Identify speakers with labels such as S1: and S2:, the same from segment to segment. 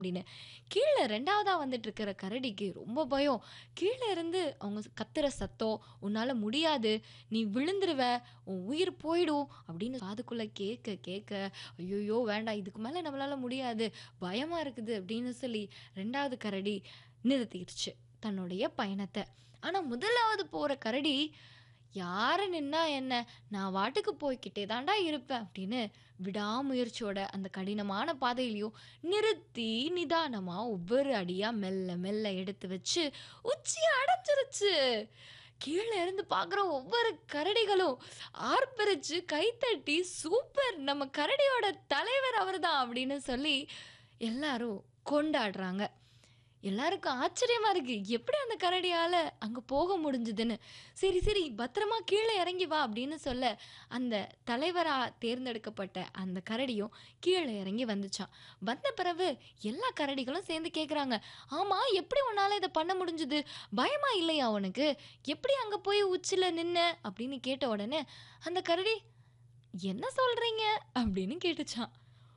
S1: அப்படின்னு. கீழ 2வதா வந்துட்டு இருக்கிற கரடிக்கு ரொம்ப பயம். கீழ இருந்து அவங்க கத்துற சத்தம், "உன்னால முடியாது. நீ விழுந்துருவ. உன் உயிர் போயிடும்." அப்படின்னு காதுக்குள்ள கேட்க கேட்க, "ஐய்யய்யோ! வேண்டாம். இதுக்கு மேல நம்மளால முடியாது. பயமா இருக்குது." அப்படின்னு சொல்லி 2வது கரடி நிறுத்திருச்சு தன்னுடைய பயணத்த. ஆனா 1வது போற கரடி, "யாரு நின்னா என்ன? நான் பாட்டுக்கு போய்க்கிட்டே தான்டா இருப்பேன்." அப்படின்னு விடாமுயற்சியோட அந்த கடினமான பாதையிலயும் நிறுத்தி, நிதானமா ஒவ்வொரு அடியா மெல்ல மெல்ல எடுத்து வச்சு உச்சிய அடைஞ்சிருச்சு. கீழ இருந்து பார்க்குற ஒவ்வொரு கரடிகளும் ஆர்ப்பரிச்சு கைத்தட்டி, "சூப்பர்! நம்ம கரடியோட தலைவர் அவர்தான்." அப்படின்னு சொல்லி எல்லாரும் கொண்டாடுறாங்க. எல்லாருக்கும் ஆச்சரியமா இருக்கு. எப்படி அந்த கரடியால அங்க போக முடிஞ்சதுன்னு. "சரி, சரி பத்திரமா கீழ இறங்கி வா." அப்படின்னு சொல்ல, அந்த தலைவரா தேர்ந்தெடுக்கப்பட்ட அந்த கரடியும் கீழ இறங்கி வந்துச்சாம். வந்த பிறகு எல்லா கரடிகளும் சேர்ந்து கேட்குறாங்க, "ஆமா, எப்படி உன்னால இத பண்ண முடிஞ்சது? பயமா இல்லையா உனக்கு? எப்படி அங்க போய் உச்சில நின்ன?" அப்படின்னு கேட்ட உடனே அந்த கரடி, "என்ன சொல்றீங்க?" அப்படின்னு கேட்டுச்சாம்.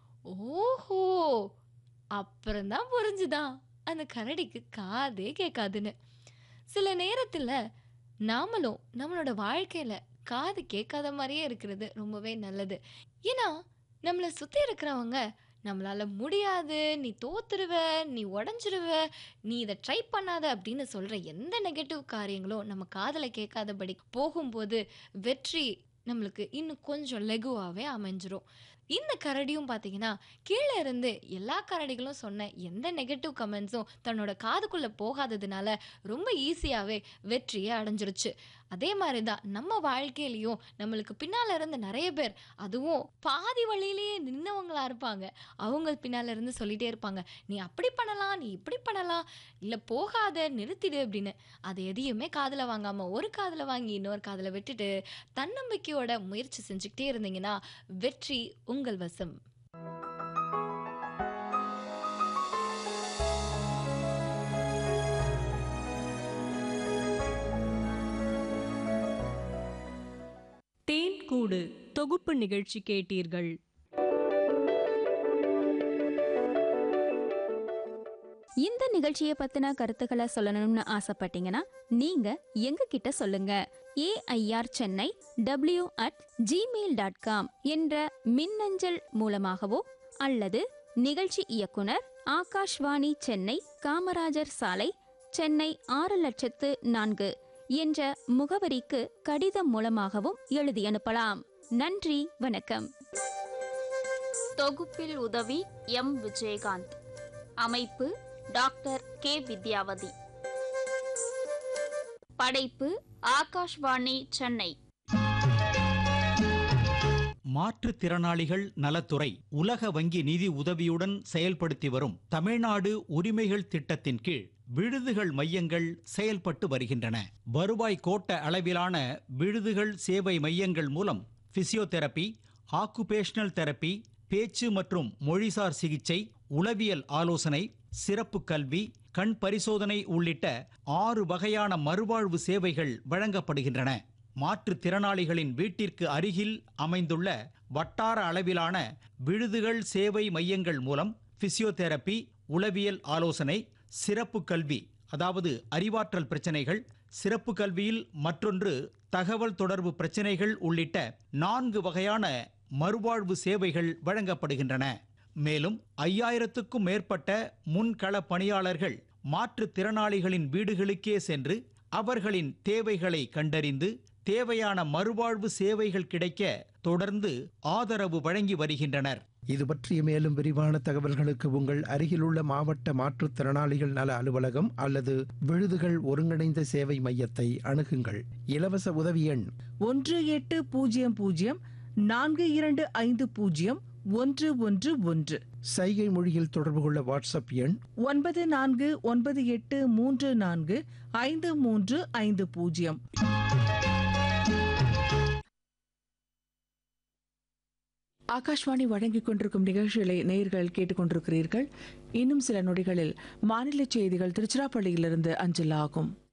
S1: ஓஹோ! அப்புறம் தான் புரிஞ்சுதாம் அந்த கரடிக்கு காதே கேட்காதுன்னு. சில நேரத்துல நாமளும் நம்மளோட வாழ்க்கையில காது கேட்காத மாரியே இருக்கிறது ரொம்பவே நல்லது. ஏன்னா, நம்மள சுத்தி இருக்கிறவங்க நம்மளால முடியாது, "நீ தோத்துருவ, நீ உடைஞ்சிருவ, நீ இத ட்ரை பண்ணாத." அப்படின்னு சொல்ற எந்த நெகட்டிவ் காரியங்களும் நம்ம காதுல கேட்காதபடி போகும்போது, வெற்றி நம்மளுக்கு இன்னும் கொஞ்சம் லெகுவாவே அமைஞ்சிரும். இந்த கரடியும் பார்த்தீங்கன்னா, கீழ இருந்து எல்லா கரடிகளும் சொன்ன எந்த நெகட்டிவ் கமெண்ட்ஸும் தன்னோட காதுக்குள்ள போகாததுனால, ரொம்ப ஈஸியாவே வெற்றிய அடைஞ்சிருச்சு. அதே மாரி தான் நம்ம வாழ்க்கையிலயும் நம்மளுக்கு பின்னால இருந்து நெறைய பேர், அதுவும் பாதி வழியிலேயே நின்னவங்களா இருப்பாங்க. அவங்க பின்னால இருந்து சொல்லிட்டே இருப்பாங்க, "நீ அப்படி பண்ணலாம், நீ இப்படி பண்ணலாம். இல்ல போகாத, நிறுத்திடு." அப்படின்னு. அது எதையுமே காதுல வாங்காம, ஒரு காதுல வாங்கி இன்னொரு காதுல விட்டுட்டு, தன்னம்பிக்கையோட முயற்சி செஞ்சுக்கிட்டே இருந்தீங்கன்னா, வெற்றி உங்கள் வசம்.
S2: தேன் கூடு தொகுப்பு நிகழ்ச்சி கேட்டீர்கள்.
S3: இந்த நிகழ்ச்சிய பத்தின கருத்துக்களை சொல்லணும்னு ஆசைப்பட்டீங்கன்னா நீங்க எங்க கிட்ட சொல்லுங்க AIR Chennai W at Gmail dot com என்ற மின்னஞ்சல் மூலமாகவோ அல்லது நிகழ்ச்சி இயக்குனர் ஆகாஷ்வாணி சென்னை காமராஜர் சாலை சென்னை ஆறு லட்சத்து நான்கு என்ற முகவரிக்கு கடிதம் மூலமாகவும் எழுதி அனுப்பலாம் நன்றி வணக்கம்
S4: தொகுப்பில் உதவி எம் விஜயகாந்த் அமைப்பு டாக்டர் கே வித்யாவதி படைப்பு ஆகாஷ்வாணி சென்னை
S5: மாற்றுத்திறனாளிகள் நலத்துறை உலக வங்கி நிதி உதவியுடன் செயல்படுத்தி வரும் தமிழ்நாடு உரிமைகள் திட்டத்தின் கீழ் விடுதிகள் மையங்கள் செயல்பட்டு வருகின்றன வருவாய் கோட்ட அளவிலான விடுதிகள் சேவை மையங்கள் மூலம் பிசியோதெரபி ஆக்குபேஷனல் தெரபி பேச்சு மற்றும் மொழிசார் சிகிச்சை உளவியல் ஆலோசனை சிறப்பு கல்வி கண் பரிசோதனை உள்ளிட்ட ஆறு வகையான மறுவாழ்வு சேவைகள் வழங்கப்படுகின்றன மாற்றுத்திறனாளிகளின் வீட்டிற்கு அருகில் அமைந்துள்ள வட்டார அளவிலான விடுதிகள் சேவை மையங்கள் மூலம் பிசியோதெரபி உளவியல் ஆலோசனை சிறப்பு கல்வி அதாவது அறிவாற்றல் பிரச்சனைகள் சிறப்பு கல்வியில் மற்றொன்று தகவல் தொடர்பு பிரச்சனைகள் உள்ளிட்ட நான்கு வகையான மறுவாழ்வு சேவைகள் வழங்கப்படுகின்றன மேலும் ஐயாயிரத்துக்கும் மேற்பட்ட முன்கள பணியாளர்கள் மாற்றுத்திறனாளிகளின் வீடுகளுக்கே சென்று அவர்களின் தேவைகளை கண்டறிந்து தேவையான மறுவாழ்வு சேவைகள் கிடைக்க தொடர்ந்து ஆதரவு வழங்கி வருகின்றனர்
S6: இது பற்றிய மேலும் விரிவான தகவல்களுக்கு உங்கள் அருகிலுள்ள மாவட்ட மாற்றுத்திறனாளிகள் நல அலுவலகம் அல்லது விழுதுகள் ஒருங்கிணைந்த சேவை மையத்தை அணுகுங்கள் இலவச உதவி எண்
S7: ஒன்று எட்டு பூஜ்ஜியம் பூஜ்ஜியம் நான்கு இரண்டு ஐந்து பூஜ்ஜியம் ஒன்று ஒன்று ஒன்று
S6: சைகை மொழியில் தொடர்பு கொள்ள வாட்ஸ்அப் எண்
S7: ஒன்பது நான்கு ஒன்பது எட்டு மூன்று நான்கு ஐந்து மூன்று ஐந்து பூஜ்ஜியம் ஆகாஷ்வாணி வழங்கிக் கொண்டிருக்கும் நிகழ்ச்சிகளை நேயர்கள் கேட்டுக்கொண்டிருக்கிறீர்கள் இன்னும் சில நொடிகளில் மாநில செய்திகள் திருச்சிராப்பள்ளியிலிருந்து அஞ்சல் ஆகும்